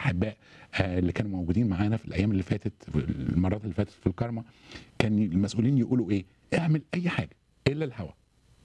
الاحباء آه، اللي كانوا موجودين معانا في الايام اللي فاتت في المرات اللي فاتت في الكرمه كان المسؤولين يقولوا ايه اعمل اي حاجه الا الهوى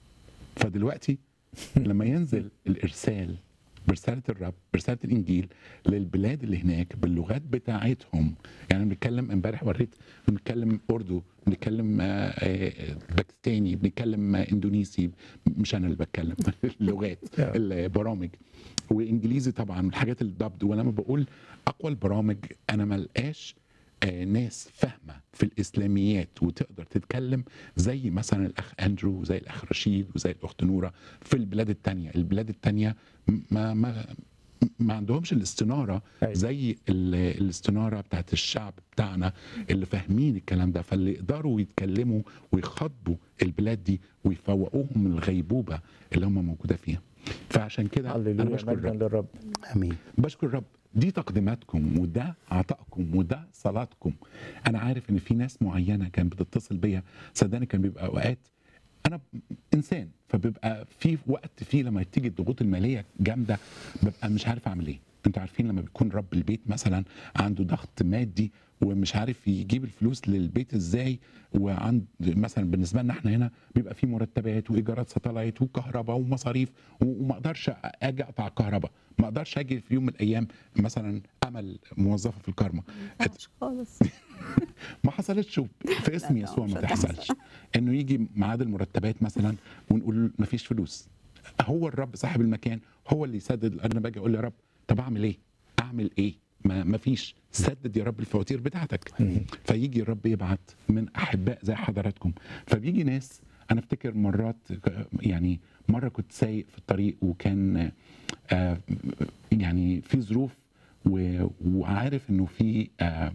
فدلوقتي لما ينزل الارسال برساله الرب برساله الانجيل للبلاد اللي هناك باللغات بتاعتهم يعني بنتكلم امبارح وريت بنتكلم اردو بنتكلم آه، آه، باكستاني بنتكلم آه، اندونيسي مش انا اللي بتكلم اللغات البرامج وانجليزي طبعا الحاجات الدبد ولما بقول اقوى البرامج انا ملقاش آه، ناس فاهمه في الاسلاميات وتقدر تتكلم زي مثلا الاخ اندرو وزي الاخ رشيد وزي الاخت نوره في البلاد التانية البلاد التانية ما ما ما عندهمش الاستناره أيوة. زي ال- الاستناره بتاعت الشعب بتاعنا اللي فاهمين الكلام ده فاللي يقدروا يتكلموا ويخاطبوا البلاد دي ويفوقوهم من الغيبوبه اللي هم موجوده فيها فعشان كده انا هللويا بشكر مجدا الرب للرب امين بشكر الرب دي تقديماتكم وده عطائكم وده صلاتكم انا عارف ان في ناس معينه كانت بتتصل بيا صدقني كان بيبقى اوقات انا انسان فبيبقى في وقت فيه لما تيجي الضغوط الماليه جامده ببقى مش عارف اعمل ايه انتوا عارفين لما بيكون رب البيت مثلا عنده ضغط مادي ومش عارف يجيب الفلوس للبيت ازاي وعند مثلا بالنسبه لنا احنا هنا بيبقى في مرتبات وايجارات ساتلايت وكهرباء ومصاريف و- وما اقدرش اجي اقطع الكهرباء ما اقدرش اجي في يوم من الايام مثلا امل موظفه في الكارما ينفعش خالص ما حصلتش في اسم لا، يسوع مش ما هتحصل. تحصلش انه يجي ميعاد المرتبات مثلا ونقول ما فيش فلوس هو الرب صاحب المكان هو اللي يسدد انا باجي اقول يا رب طب اعمل ايه اعمل ايه ما ما فيش سدد يا رب الفواتير بتاعتك فيجي الرب يبعت من احباء زي حضراتكم فبيجي ناس انا افتكر مرات يعني مره كنت سايق في الطريق وكان آه، يعني في ظروف و- وعارف انه في آه،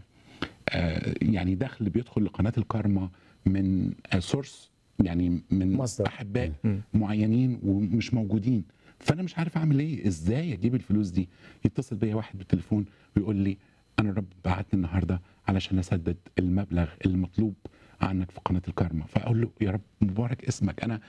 آه، يعني دخل بيدخل لقناه الكارما من سورس يعني من مصدر. احباء مم. معينين ومش موجودين فانا مش عارف اعمل ايه ازاي اجيب الفلوس دي يتصل بيا واحد بالتليفون ويقول لي انا الرب بعتني النهارده علشان اسدد المبلغ المطلوب عنك في قناه الكارما فاقول له يا رب مبارك اسمك انا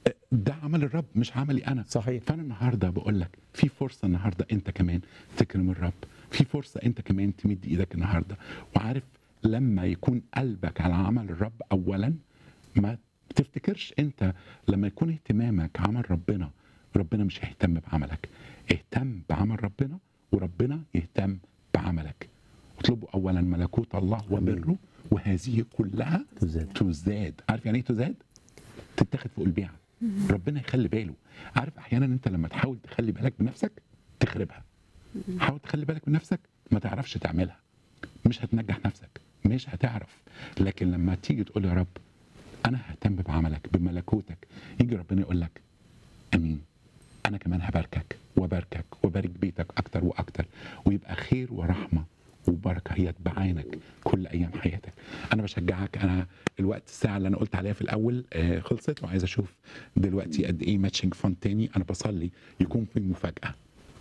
ده عمل الرب مش عملي انا صحيح فانا النهارده بقول لك في فرصه النهارده انت كمان تكرم الرب في فرصه انت كمان تمد ايدك النهارده وعارف لما يكون قلبك على عمل الرب اولا ما تفتكرش انت لما يكون اهتمامك عمل ربنا ربنا مش هيهتم بعملك اهتم بعمل ربنا وربنا يهتم بعملك اطلبوا اولا ملكوت الله وبره وهذه كلها تزاد. تزاد عارف يعني ايه تزاد تتاخد فوق البيعه ربنا يخلي باله عارف احيانا انت لما تحاول تخلي بالك بنفسك تخربها حاول تخلي بالك من نفسك ما تعرفش تعملها مش هتنجح نفسك مش هتعرف لكن لما تيجي تقول يا رب انا ههتم بعملك بملكوتك يجي ربنا يقول لك امين انا كمان هباركك وباركك وبارك بيتك اكتر واكتر ويبقى خير ورحمه وبركه يتبعانك كل ايام حياتك انا بشجعك انا الوقت الساعه اللي انا قلت عليها في الاول آه، خلصت وعايز اشوف دلوقتي قد ايه ماتشنج فان تاني انا بصلي يكون في مفاجاه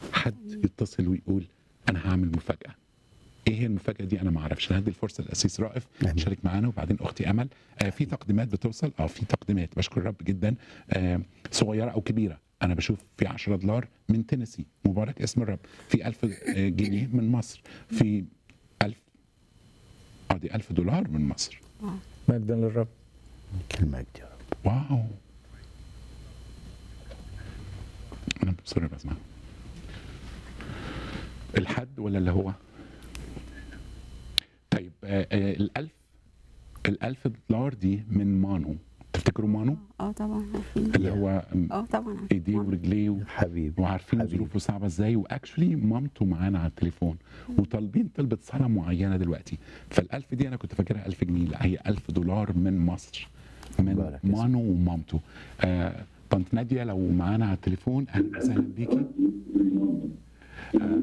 حد يتصل ويقول انا هعمل مفاجاه ايه هي المفاجاه دي انا ما اعرفش هدي الفرصه للاسيس رائف آمين. يشارك معانا وبعدين اختي امل آه في تقديمات بتوصل اه في تقديمات بشكر الرب جدا آه صغيره او كبيره انا بشوف في 10 دولار من تينيسي مبارك اسم الرب في 1000 آه، جنيه من مصر في 1000 اه دي 1000 دولار من مصر مجدا للرب كل مجد يا رب واو انا سوري بسمع الحد ولا اللي هو طيب آه آه الألف الألف دولار دي من مانو تفتكروا مانو اه طبعا عارفين اللي هو م- اه طبعا عارفين. ايديه ورجليه و- حبيبي وعارفين حبيبي. ظروفه صعبه ازاي واكشلي مامته معانا على التليفون وطالبين طلبة صلاة معينة دلوقتي فالألف دي أنا كنت فاكرها ألف جنيه لا هي ألف دولار من مصر من مبارك اسمك. مانو ومامته آه طنط نادية لو معانا على التليفون أهلا وسهلا بيكي آه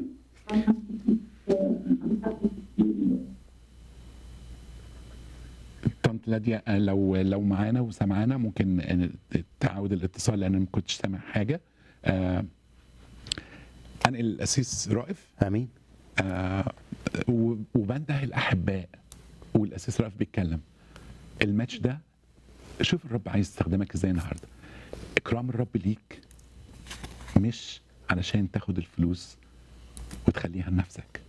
طنط نادية آه، لو لو معانا وسمعانا ممكن آه، تعاود الاتصال لأن ما كنتش سامع حاجة آه أنقل الأسيس رائف امين آه و- وبنده الاحباء والاساس رائف بيتكلم الماتش ده شوف الرب عايز يستخدمك ازاي النهارده اكرام الرب ليك مش علشان تاخد الفلوس وتخليها لنفسك